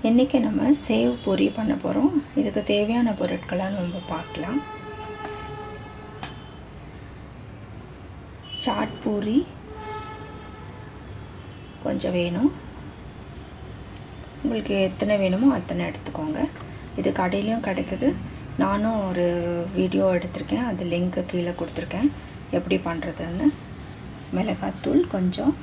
இன்றைக்கி நம்ம சேவ் பொரி பண்ண போகிறோம் இதுக்கு தேவையான பொருட்களை நம்ம பார்க்கலாம் சாட் பூரி கொஞ்சம் வேணும் உங்களுக்கு எத்தனை வேணுமோ அத்தனை எடுத்துக்கோங்க இது கடையிலையும் கிடைக்குது நானும் ஒரு வீடியோ எடுத்திருக்கேன் அது லிங்க்கு கீழே கொடுத்துருக்கேன் எப்படி பண்ணுறதுன்னு மிளகாத்தூள் கொஞ்சம்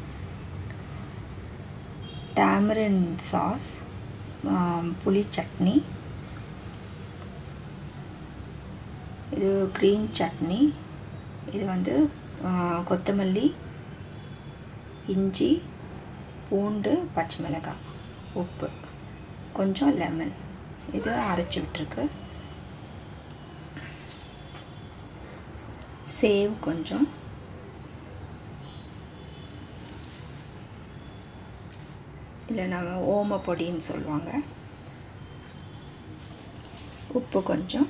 டேமரின் சாஸ் புளி சட்னி இது க்ரீன் சட்னி இது வந்து கொத்தமல்லி இஞ்சி பூண்டு பச்சை மிளகாய் உப்பு கொஞ்சம் லெமன் இது அரைச்சி விட்டுருக்கு சேவ் கொஞ்சம் இல்லை நம்ம ஓம பொடின்னு சொல்லுவாங்க உப்பு கொஞ்சம்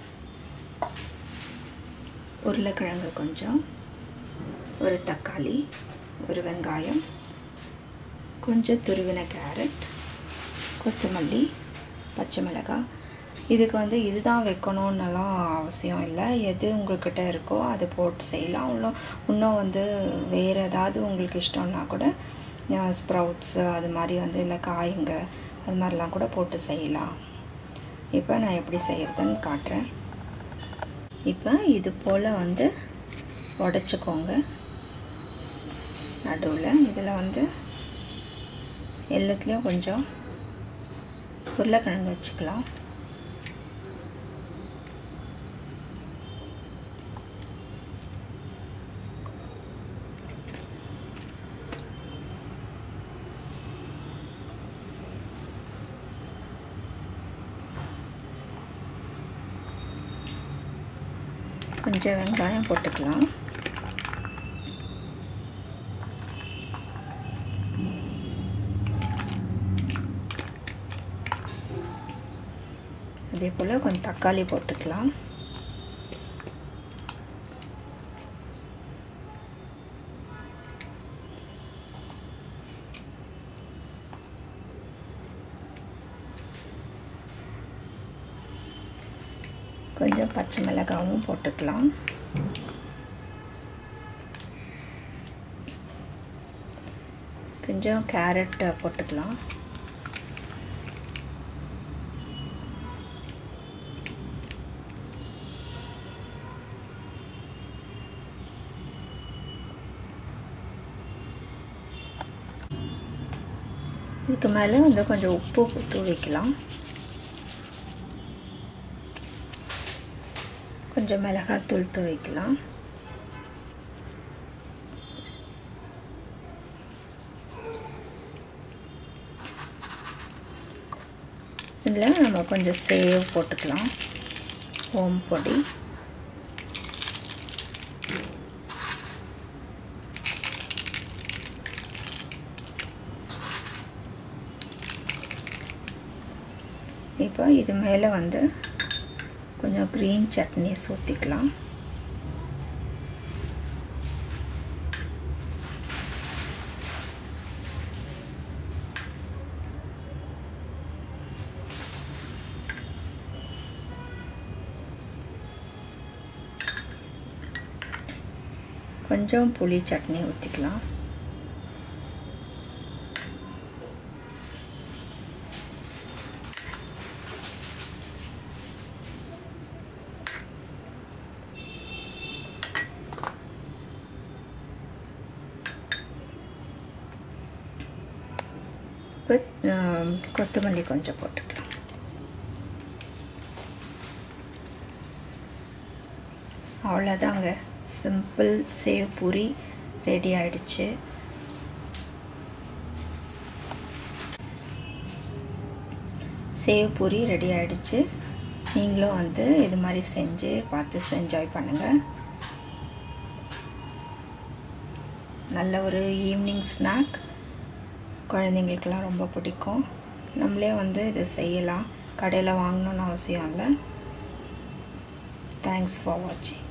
உருளைக்கிழங்கு கொஞ்சம் ஒரு தக்காளி ஒரு வெங்காயம் கொஞ்சம் துருவின கேரட் கொத்தமல்லி பச்சை மிளகாய் இதுக்கு வந்து இதுதான் வைக்கணுன்னெல்லாம் அவசியம் இல்லை எது உங்கள்கிட்ட இருக்கோ அதை போட்டு செய்யலாம் இன்னும் இன்னும் வந்து வேறு ஏதாவது உங்களுக்கு இஷ்டம்னா கூட ஸ்ப்ரவுட்ஸு அது மாதிரி வந்து இல்லை காய்ங்க அது மாதிரிலாம் கூட போட்டு செய்யலாம் இப்போ நான் எப்படி செய்கிறதுன்னு காட்டுறேன் இப்போ இது போல் வந்து உடச்சிக்கோங்க நடுவில் இதில் வந்து எல்லாத்துலேயும் கொஞ்சம் உருளைக்கிழங்கு வச்சுக்கலாம் கொஞ்சம் வெங்காயம் போட்டுக்கலாம் அதே போல் கொஞ்சம் தக்காளி போட்டுக்கலாம் கொஞ்சம் பச்சை மிளகாவும் போட்டுக்கலாம் கொஞ்சம் கேரட் போட்டுக்கலாம் இதுக்கு மேலே வந்து கொஞ்சம் உப்பு தூவிக்கலாம் கொஞ்சம் மிளகாத்தூள் துவைக்கலாம் இதில் நம்ம கொஞ்சம் சேவ் போட்டுக்கலாம் ஓம் பொடி இப்போ இது மேலே வந்து கொஞ்சம் க்ரீன் சட்னி ஊற்றிக்கலாம் கொஞ்சம் புளி சட்னி ஊற்றிக்கலாம் கொத்தமல்லி கொஞ்சம் போட்டுக்கலாம் அவ்வளோதாங்க சிம்பிள் சேவ் பூரி ரெடி ஆயிடுச்சு சேவ் பூரி ரெடி ஆயிடுச்சு நீங்களும் வந்து இது மாதிரி செஞ்சு பார்த்து என்ஜாய் பண்ணுங்கள் நல்ல ஒரு ஈவினிங் ஸ்நாக் குழந்தைங்களுக்கெல்லாம் ரொம்ப பிடிக்கும் நம்மளே வந்து இதை செய்யலாம் கடையில் வாங்கணுன்னு அவசியம் இல்லை தேங்க்ஸ் ஃபார் வாட்சிங்